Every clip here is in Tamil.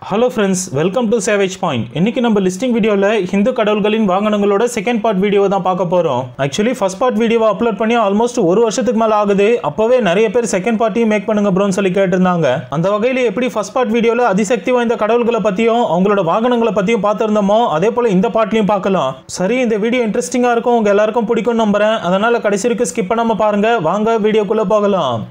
hello friends welcome to Savage Point இன்னைக்கு நம்ம லிஸ்டிங் வீடியோவில் ஹிந்து கடவுள்களின் வாகனங்களோட செகண்ட் பார்ட் வீடியோ தான் பார்க்க போகிறோம் ஆக்சுவலி ஃபர்ஸ்ட் பார்ட் வீடியோவை அப்லோட் பண்ணி ஆல்மோஸ்ட் ஒரு வருஷத்துக்கு மேலே ஆகுது அப்போவே நிறைய பேர் செகண்ட் பார்ட்டியும் மேக் பண்ணுங்க ப்ரோன்னு சொல்லி கேட்டிருந்தாங்க அந்த வகையில் எப்படி ஃபர்ஸ்ட் பார்ட் வீடியோவில் அதிசக்தி வாய்ந்த கடவுள்களை பற்றியும் அவங்களோட வாகனங்களை பற்றியும் பார்த்துருந்தோமோ அதே போல் இந்த பார்ட்லையும் பார்க்கலாம் சரி இந்த வீடியோ இன்ட்ரெஸ்டிங்காக இருக்கும் உங்கள் எல்லாருக்கும் பிடிக்கும்னு நம்புறேன் அதனால் கடைசி வரைக்கும் ஸ்கிப் பண்ணாமல் பாருங்க வாங்க வீடியோக்குள்ளே போகலாம்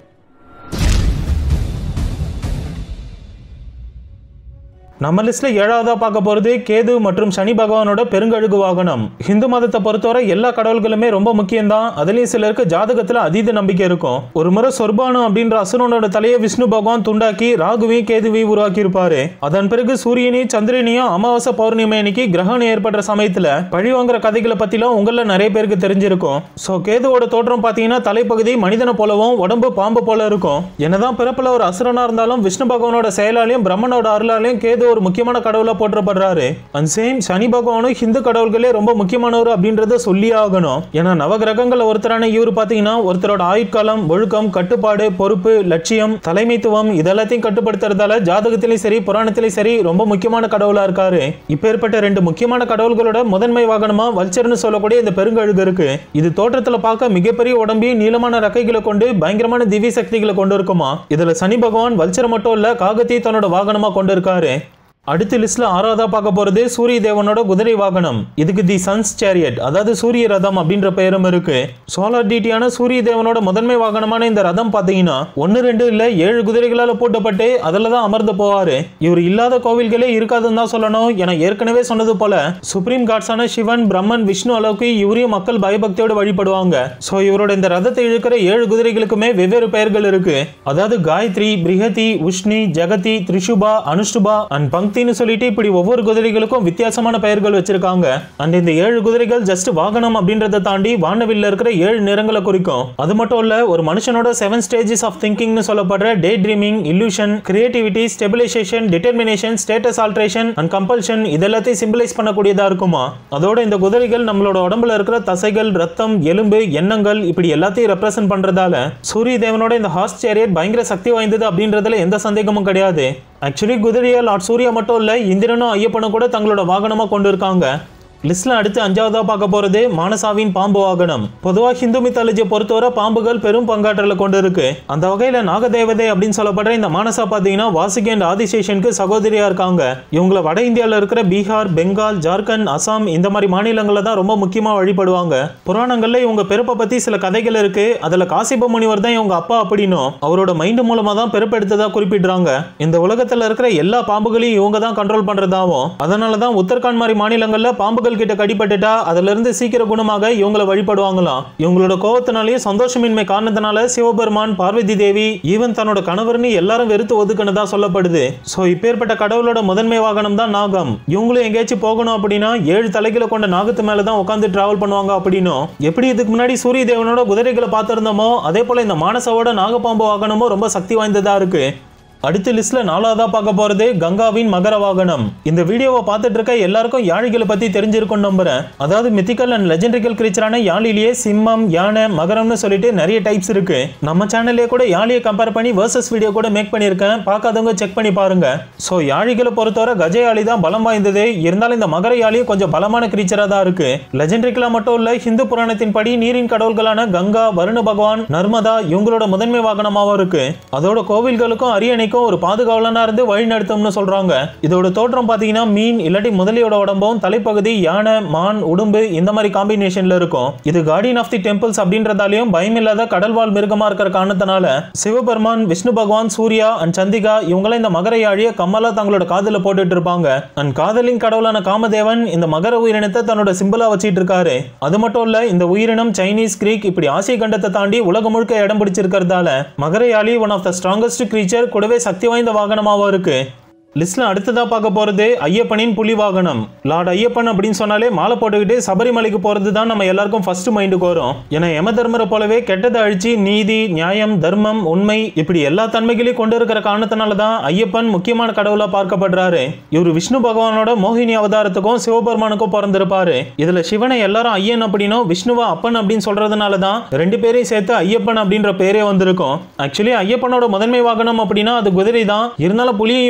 நம்ம லிஸ்ட்ல ஏழாவதா பார்க்க போறது கேது மற்றும் சனி பகவானோட பெருங்கழுகு வாகனம் ஹிந்து மதத்தை பொறுத்தவரை எல்லா கடவுள்களுமே ரொம்ப முக்கியம்தான் அதுலயும் சிலருக்கு ஜாதகத்துல அதீத நம்பிக்கை இருக்கும் ஒரு முறை சொர்பானு அப்படின்ற அசுரனோட தலையை விஷ்ணு பகவான் துண்டாக்கி ராகுவையும் கேதுவையும் உருவாக்கி இருப்பாரு அதன் பிறகு சூரியனையும் சந்திரனையும் அமாவாசை பௌர்ணமி அன்னைக்கு கிரகணம் ஏற்படுற சமயத்துல பழி வாங்குற கதைகளை பத்திலாம் உங்கள நிறைய பேருக்கு தெரிஞ்சிருக்கும் சோ கேதுவோட தோற்றம் பாத்தீங்கன்னா தலைப்பகுதி மனிதனை போலவும் உடம்பு பாம்பு போல இருக்கும் என்னதான் பிறப்புல ஒரு அசுரனா இருந்தாலும் விஷ்ணு பகவானோட செயலாலையும் பிரம்மனோட அருளாலையும் கேது ஒரு முக்கியமான கடவுளா போற்றப்படுறாரு அண்ட் சேம் சனி பகவானும் ஹிந்து கடவுள்களே ரொம்ப முக்கியமானவர் அப்படின்றத சொல்லி ஆகணும் ஏன்னா நவகிரகங்கள் ஒருத்தரான இவர் பாத்தீங்கன்னா ஒருத்தரோட ஆயுட்காலம் ஒழுக்கம் கட்டுப்பாடு பொறுப்பு லட்சியம் தலைமைத்துவம் இதெல்லாத்தையும் கட்டுப்படுத்துறதால ஜாதகத்திலையும் சரி புராணத்திலையும் சரி ரொம்ப முக்கியமான கடவுளா இருக்காரு இப்பேற்பட்ட ரெண்டு முக்கியமான கடவுள்களோட முதன்மை வாகனமா வல்ச்சர்னு சொல்லக்கூடிய இந்த பெருங்கழுகு இருக்கு இது தோற்றத்துல பார்க்க மிகப்பெரிய உடம்பையும் நீளமான ரெக்கைகளை கொண்டு பயங்கரமான திவ்ய சக்திகளை கொண்டு இருக்குமா இதுல சனி பகவான் வல்ச்சர் மட்டும் இல்ல காகத்தையும் தன்னோட வாகனமா கொண்டு இருக்காரு அடுத்த லிஸ்ட்ல ஆறாவதா பார்க்க போறது சூரிய தேவனோட குதிரை வாகனம் இதுக்கு தி சன்ஸ் சேரியட் அதாவது சூரிய ரதம் அப்படின்ற பெயரும் இருக்கு சோலார் டிடியான சூரிய தேவனோட முதன்மை வாகனமான இந்த ரதம் பாத்தீங்கன்னா ஒன்னு ரெண்டு இல்ல ஏழு குதிரைகளால பூட்டப்பட்டு அதுல தான் அமர்ந்து போவாரு இவர் இல்லாத கோவில்களே இருக்காதுன்னு தான் சொல்லணும் என ஏற்கனவே சொன்னது போல சுப்ரீம் காட்ஸான சிவன் பிரம்மன் விஷ்ணு அளவுக்கு இவரையும் மக்கள் பயபக்தியோடு வழிபடுவாங்க சோ இவரோட இந்த ரதத்தை இழுக்கிற ஏழு குதிரைகளுக்குமே வெவ்வேறு பெயர்கள் இருக்கு அதாவது காயத்ரி பிரிஹதி உஷ்ணி ஜெகதி திரிஷுபா அனுஷ்டுபா அண்ட் பங்கி பக்தின்னு சொல்லிட்டு இப்படி ஒவ்வொரு குதிரைகளுக்கும் வித்தியாசமான பெயர்கள் வச்சிருக்காங்க அண்ட் இந்த ஏழு குதிரைகள் ஜஸ்ட் வாகனம் அப்படின்றத தாண்டி வானவில்ல இருக்கிற ஏழு நிறங்களை குறிக்கும் அது மட்டும் இல்ல ஒரு மனுஷனோட செவன் ஸ்டேஜஸ் ஆஃப் திங்கிங்னு சொல்லப்படுற day dreaming illusion creativity stabilisation determination status alteration and compulsion இதெல்லாத்தையும் சிம்பிளைஸ் பண்ணக்கூடியதா இருக்குமா அதோட இந்த குதிரைகள் நம்மளோட உடம்புல இருக்கிற தசைகள் ரத்தம் எலும்பு எண்ணங்கள் இப்படி எல்லாத்தையும் ரெப்ரசென்ட் பண்றதால சூரிய தேவனோட இந்த ஹார்ஸ் சேரியட் பயங்கர சக்தி வாய்ந்தது அப்படின்றதுல எந்த சந்தேகமும் கிடையாது ஆக்சுவலி குதிரையை லார்ட் சூர்யா மட்டும் இல்லை இந்திரனும் ஐயப்பனும் கூட தங்களோட வாகனமாக கொண்டு இருக்காங்க லிஸ்ட்ல அடுத்து அஞ்சாவதா பார்க்க போறது மானசாவின் பாம்பு வாகனம் பொதுவா ஹிந்து மித்தாலஜியை பொறுத்தவரை பாம்புகள் பெரும் பங்காற்றல கொண்டு இருக்கு அந்த வகையில நாகதேவதை அப்படின்னு சொல்லப்படுற இந்த மானசா பாத்தீங்கன்னா வாசுகி அண்ட் ஆதிசேஷனுக்கு சகோதரியா இருக்காங்க இவங்கள வட இந்தியாவில் இருக்கிற பீகார் பெங்கால் ஜார்க்கண்ட் அசாம் இந்த மாதிரி மாநிலங்களில் தான் ரொம்ப முக்கியமா வழிபடுவாங்க புராணங்கள்ல இவங்க பிறப்பை பத்தி சில கதைகள் இருக்கு அதுல காசிப முனிவர் தான் இவங்க அப்பா அப்படின்னும் அவரோட மைண்டு மூலமா தான் பிறப்பெடுத்ததா குறிப்பிடுறாங்க இந்த உலகத்துல இருக்கிற எல்லா பாம்புகளையும் இவங்க தான் கண்ட்ரோல் பண்றதாவும் அதனால தான் உத்தரகாண்ட் மாதிரி மாநிலங்கள்ல பாம்புகள் மக்கள் கிட்ட கடிபட்டுட்டா அதுல இருந்து சீக்கிர குணமாக இவங்களை வழிபடுவாங்களாம் இவங்களோட கோவத்தினாலேயும் சந்தோஷமின்மை காரணத்தினால சிவபெருமான் பார்வதி தேவி ஈவன் தன்னோட கணவர்னு எல்லாரும் வெறுத்து ஒதுக்குனதா சொல்லப்படுது சோ இப்பேற்பட்ட கடவுளோட முதன்மை வாகனம் தான் நாகம் இவங்களும் எங்கேயாச்சும் போகணும் அப்படின்னா ஏழு தலைகளை கொண்ட நாகத்து மேல தான் உட்காந்து டிராவல் பண்ணுவாங்க அப்படின்னும் எப்படி இதுக்கு முன்னாடி சூரிய தேவனோட குதிரைகளை பார்த்திருந்தோமோ அதே போல இந்த மானசாவோட நாகப்பாம்பு வாகனமும் ரொம்ப சக்தி வாய்ந்ததா இருக்கு அடுத்த லிஸ்ட்ல நாலாவதா பார்க்க போறது கங்காவின் மகர வாகனம் இந்த வீடியோவை பார்த்துட்டு இருக்க எல்லாருக்கும் யாழிகளை பத்தி தெரிஞ்சிருக்கும் நம்புறேன் அதாவது மித்திக்கல் அண்ட் லெஜெண்டரிக்கல் கிரீச்சரான யாழிலேயே சிம்மம் யானை மகரம்னு சொல்லிட்டு நிறைய டைப்ஸ் இருக்கு நம்ம சேனல்லே கூட யாழியை கம்பேர் பண்ணி வர்சஸ் வீடியோ கூட மேக் பண்ணியிருக்கேன் பார்க்காதவங்க செக் பண்ணி பாருங்க ஸோ யாழிகளை பொறுத்தவரை கஜ யாழி தான் பலம் வாய்ந்தது இருந்தாலும் இந்த மகர யாழியும் கொஞ்சம் பலமான கிரீச்சரா தான் இருக்கு லெஜெண்டரிக்கலா மட்டும் இல்ல ஹிந்து புராணத்தின் படி நீரின் கடவுள்களான கங்கா வருண பகவான் நர்மதா இவங்களோட முதன்மை வாகனமாவும் இருக்கு அதோட கோவில்களுக்கும் அரியணை அன்னைக்கும் ஒரு பாதுகாவலனா இருந்து வழி நடத்தும்னு சொல்றாங்க இதோட தோற்றம் பாத்தீங்கன்னா மீன் இல்லாட்டி முதலியோட உடம்பும் தலைப்பகுதி யானை மான் உடும்பு இந்த மாதிரி காம்பினேஷன்ல இருக்கும் இது கார்டியன் ஆஃப் தி டெம்பிள்ஸ் அப்படின்றதாலையும் பயமில்லாத கடல்வாழ் மிருகமா இருக்கிற காரணத்தினால சிவபெருமான் விஷ்ணு பகவான் சூர்யா அண்ட் சந்திகா இவங்களாம் இந்த மகர யாழிய கம்மலா தங்களோட காதல போட்டுட்டு இருப்பாங்க அண்ட் காதலின் கடவுளான காமதேவன் இந்த மகர உயிரினத்தை தன்னோட சிம்பிளா வச்சிட்டு இருக்காரு அது மட்டும் இல்ல இந்த உயிரினம் சைனீஸ் கிரீக் இப்படி ஆசிய கண்டத்தை தாண்டி உலகம் முழுக்க இடம் பிடிச்சிருக்கிறதால மகர யாழி one of the strongest creature கூடவே சக்தி வாய்ந்த வாகனமாகவும் இருக்கு லிஸ்ட்ல அடுத்ததா பார்க்க போறது ஐயப்பனின் புலி வாகனம் லார்ட் ஐயப்பன் அப்படின்னு சொன்னாலே மாலை போட்டுக்கிட்டு சபரிமலைக்கு போறது தான் நம்ம எல்லாருக்கும் ஃபர்ஸ்ட் மைண்டுக்கு வரும் ஏன்னா யம தர்மரை போலவே கெட்டதை அழிச்சு நீதி நியாயம் தர்மம் உண்மை இப்படி எல்லா தன்மைகளையும் கொண்டு இருக்கிற காரணத்தினால தான் ஐயப்பன் முக்கியமான கடவுளா பார்க்கப்படுறாரு இவர் விஷ்ணு பகவானோட மோகினி அவதாரத்துக்கும் சிவபெருமானுக்கும் பிறந்திருப்பாரு இதுல சிவனை எல்லாரும் ஐயன் அப்படின்னும் விஷ்ணுவா அப்பன் அப்படின்னு சொல்றதுனால தான் ரெண்டு பேரையும் சேர்த்து ஐயப்பன் அப்படின்ற பேரே வந்திருக்கும் ஆக்சுவலி ஐயப்பனோட முதன்மை வாகனம் அப்படின்னா அது குதிரை தான் இருந்தாலும் புலியை இவர் வாகனம்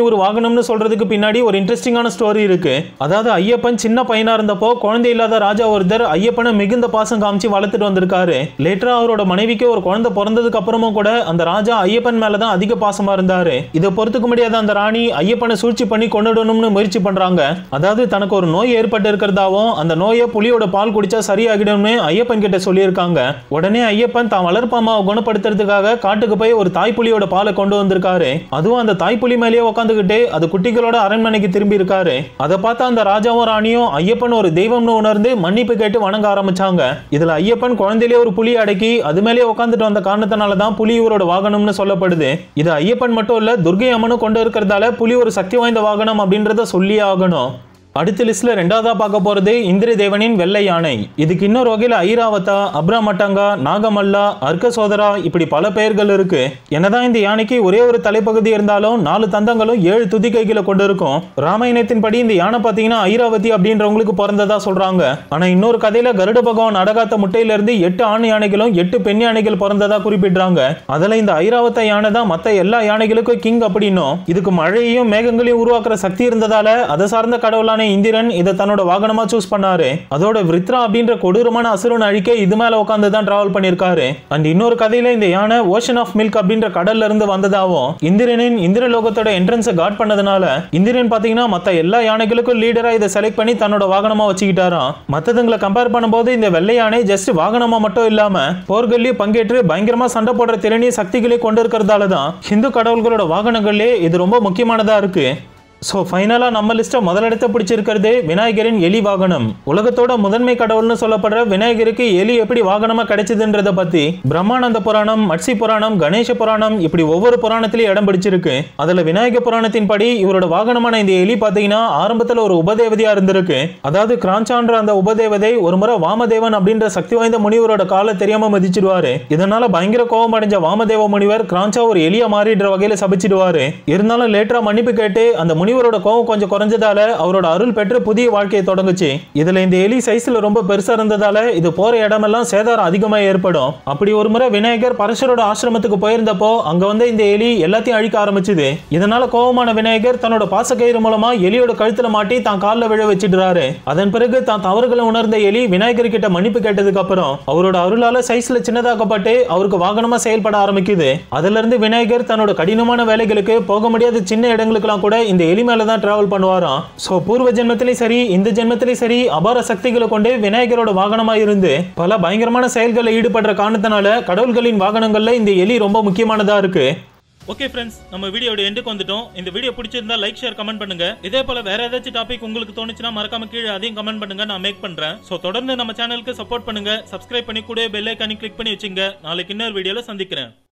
வாகனம்னு சொல்றதுக்கு பின்னாடி ஒரு இன்ட்ரெஸ்டிங்கான ஸ்டோரி இருக்கு அதாவது ஐயப்பன் சின்ன பையனா இருந்தப்போ குழந்தை இல்லாத ராஜா ஒருத்தர் ஐயப்பனை மிகுந்த பாசம் காமிச்சு வளர்த்துட்டு வந்திருக்காரு லேட்டரா அவரோட மனைவிக்கு ஒரு குழந்தை பிறந்ததுக்கு அப்புறமும் கூட அந்த ராஜா ஐயப்பன் மேலதான் அதிக பாசமா இருந்தாரு இதை பொறுத்துக்க முடியாத அந்த ராணி ஐயப்பனை சூழ்ச்சி பண்ணி கொண்டுடணும்னு முயற்சி பண்றாங்க அதாவது தனக்கு ஒரு நோய் ஏற்பட்டு இருக்கிறதாவும் அந்த நோயை புலியோட பால் குடிச்சா சரியாகிடும்னு ஐயப்பன் கிட்ட சொல்லியிருக்காங்க உடனே ஐயப்பன் தான் வளர்ப்பாமாவை குணப்படுத்துறதுக்காக காட்டுக்கு போய் ஒரு தாய்ப்புலியோட பாலை கொண்டு வந்திருக்காரு அதுவும் அந்த தாய்ப்புலி மேலேயே உட்காந்துக்கிட்டு அது குட்டிகளோட அரண்மனைக்கு திரும்பி இருக்காரு அதை பார்த்து அந்த ராஜாவும் ராணியும் ஐயப்பன் ஒரு தெய்வம்னு உணர்ந்து மன்னிப்பு கேட்டு வணங்க ஆரம்பிச்சாங்க இதுல ஐயப்பன் குழந்தையிலே ஒரு புலி அடக்கி அது மேலேயே உட்காந்துட்டு வந்த காரணத்தினால தான் புலி இவரோட வாகனம்னு சொல்லப்படுது இது ஐயப்பன் மட்டும் இல்ல துர்கை அம்மனும் கொண்டு இருக்கிறதால புலி ஒரு சக்தி வாய்ந்த வாகனம் அப்படின்றத சொல்லியே ஆகணும் அடுத்த லிஸ்ட்ல ரெண்டாவதா பார்க்க போறது இந்திர தேவனின் வெள்ளை யானை இதுக்கு இன்னொரு வகையில ஐராவதா அப்ராமட்டங்கா நாகமல்லா அர்க்க சோதரா இப்படி பல பெயர்கள் இருக்கு என்னதான் இந்த யானைக்கு ஒரே ஒரு தலைப்பகுதி இருந்தாலும் நாலு தந்தங்களும் ஏழு துதிக்கைகளை கொண்டு இருக்கும் ராமாயணத்தின்படி இந்த யானை பாத்தீங்கன்னா ஐராவதி அப்படின்றவங்களுக்கு பிறந்ததா சொல்றாங்க ஆனா இன்னொரு கதையில கருட பகவான் அடகாத்த முட்டையில இருந்து எட்டு ஆண் யானைகளும் எட்டு பெண் யானைகள் பிறந்ததா குறிப்பிடுறாங்க அதுல இந்த ஐராவத யானை தான் மத்த எல்லா யானைகளுக்கும் கிங் அப்படின்னும் இதுக்கு மழையையும் மேகங்களையும் உருவாக்குற சக்தி இருந்ததால அதை சார்ந்த கடவுளான இந்திரன் இதை தன்னோட வாகனமா சூஸ் பண்ணாரு அதோட விருத்ரா அப்படின்ற கொடூரமான அசுரன் அழிக்க இது மேல உட்காந்து தான் டிராவல் பண்ணிருக்காரு அண்ட் இன்னொரு கதையில இந்த யானை ஓஷன் ஆஃப் மில்க் அப்படின்ற கடல்ல இருந்து வந்ததாவும் இந்திரனின் இந்திரலோகத்தோட என்ட்ரன்ஸை காட் பண்ணதுனால இந்திரன் பாத்தீங்கன்னா மத்த எல்லா யானைகளுக்கும் லீடரா இதை செலக்ட் பண்ணி தன்னோட வாகனமா வச்சுக்கிட்டாராம் மத்ததுங்களை கம்பேர் பண்ணும்போது இந்த வெள்ளை யானை ஜஸ்ட் வாகனமா மட்டும் இல்லாம போர்கள்லயும் பங்கேற்று பயங்கரமா சண்டை போடுற திறனையும் சக்திகளையும் கொண்டு இருக்கிறதால தான் ஹிந்து கடவுள்களோட வாகனங்கள்லயே இது ரொம்ப முக்கியமானதா இருக்கு ஸோ ஃபைனலாக நம்ம லிஸ்ட்டை முதலிடத்தை பிடிச்சிருக்கிறது விநாயகரின் எலி வாகனம் உலகத்தோட முதன்மை கடவுள்னு சொல்லப்படுற விநாயகருக்கு எலி எப்படி வாகனமாக கிடைச்சதுன்றதை பற்றி பிரம்மானந்த புராணம் மட்சி புராணம் கணேச புராணம் இப்படி ஒவ்வொரு புராணத்திலையும் இடம் பிடிச்சிருக்கு அதில் விநாயக புராணத்தின் படி இவரோட வாகனமான இந்த எலி பார்த்தீங்கன்னா ஆரம்பத்தில் ஒரு உபதேவதையாக இருந்திருக்கு அதாவது கிராஞ்சான்ற அந்த உபதேவதை ஒரு முறை வாமதேவன் அப்படின்ற சக்தி வாய்ந்த முனிவரோட காலை தெரியாம மதிச்சிடுவாரு இதனால பயங்கர கோபம் அடைஞ்ச வாமதேவ முனிவர் கிராஞ்சா ஒரு எலியா மாறிடுற வகையில சபிச்சிடுவாரு இருந்தாலும் லேட்டரா மன்னிப்பு கேட்டு அந்த முனிவரோட கோபம் கொஞ்சம் குறைஞ்சதால அவரோட அருள் பெற்று புதிய வாழ்க்கையை தொடங்குச்சு இதுல இந்த எலி சைஸ்ல ரொம்ப பெருசா இருந்ததால இது போற இடமெல்லாம் சேதாரம் அதிகமா ஏற்படும் அப்படி ஒரு முறை விநாயகர் பரசரோட ஆசிரமத்துக்கு போயிருந்தப்போ அங்க வந்து இந்த எலி எல்லாத்தையும் அழிக்க ஆரம்பிச்சுது இதனால கோபமான விநாயகர் தன்னோட பாசக்கயிறு மூலமா எலியோட கழுத்துல மாட்டி தான் காலில் விழ வச்சிடுறாரு அதன் பிறகு தான் தவறுகளை உணர்ந்த எலி விநாயகர் கிட்ட மன்னிப்பு கேட்டதுக்கு அப்புறம் அவரோட அருளால சைஸ்ல சின்னதாக்கப்பட்டு அவருக்கு வாகனமா செயல்பட ஆரம்பிக்குது அதுல இருந்து விநாயகர் தன்னோட கடினமான வேலைகளுக்கு போக முடியாத சின்ன இடங்களுக்கெல்லாம் கூட இந்த எலி மேல தான் டிராவல் பண்ணுவாராம் சோ பூர்வ ஜென்மத்திலையும் சரி இந்த ஜென்மத்திலையும் சரி அபார சக்திகளை கொண்டு விநாயகரோட வாகனமா இருந்து பல பயங்கரமான செயல்களில் ஈடுபடுற காரணத்தினால கடவுள்களின் வாகனங்கள்ல இந்த எலி ரொம்ப முக்கியமானதா இருக்கு ஓகே ஃப்ரெண்ட்ஸ் நம்ம வீடியோட எண்டுக்கு வந்துட்டோம் இந்த வீடியோ பிடிச்சிருந்தா லைக் ஷேர் கமெண்ட் பண்ணுங்க இதே போல வேற ஏதாச்சும் டாபிக் உங்களுக்கு தோணுச்சுன்னா மறக்காம கீழே அதையும் கமெண்ட் பண்ணுங்க நான் மேக் பண்றேன் சோ தொடர்ந்து நம்ம சேனலுக்கு சப்போர்ட் பண்ணுங்க சப்ஸ்கிரைப் பண்ணி கூட பெல் ஐக்கானி கிளிக் பண்ணி வச்சுங்க நாளைக்கு இன்னொரு வீடியோல சந்திக்கிறேன்